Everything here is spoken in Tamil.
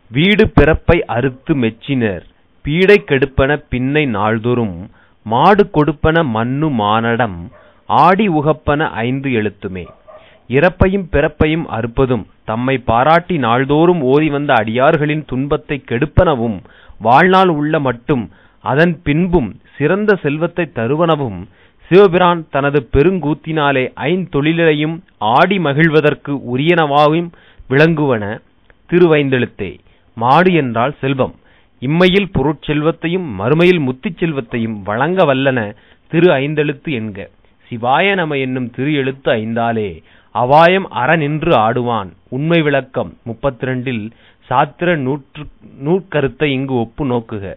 வீடு பிறப்பை அறுத்து மெச்சினர் பீடை கெடுப்பன பின்னை நாள்தொறும் மாடு கொடுப்பன மன்னு மானடம் ஆடி உகப்பன ஐந்து எழுத்துமே இறப்பையும் பிறப்பையும் அறுப்பதும் தம்மை பாராட்டி நாள்தோறும் ஓதி வந்த அடியார்களின் துன்பத்தைக் கெடுப்பனவும் வாழ்நாள் உள்ள மட்டும் அதன் பின்பும் சிறந்த செல்வத்தைத் தருவனவும் சிவபிரான் தனது பெருங்கூத்தினாலே ஐந்தொழிலையும் ஆடி மகிழ்வதற்கு உரியனவாயும் விளங்குவன திருவைந்தெழுத்தே மாடு என்றால் செல்வம் இம்மையில் பொருட்செல்வத்தையும் மறுமையில் முத்திச் செல்வத்தையும் வழங்க வல்லன திரு ஐந்தெழுத்து என்க சிவாய நம என்னும் திரு எழுத்து ஐந்தாலே அவாயம் அற நின்று ஆடுவான் உண்மை விளக்கம் முப்பத்திரண்டில் சாத்திர நூற்று நூற்கருத்தை இங்கு ஒப்பு நோக்குக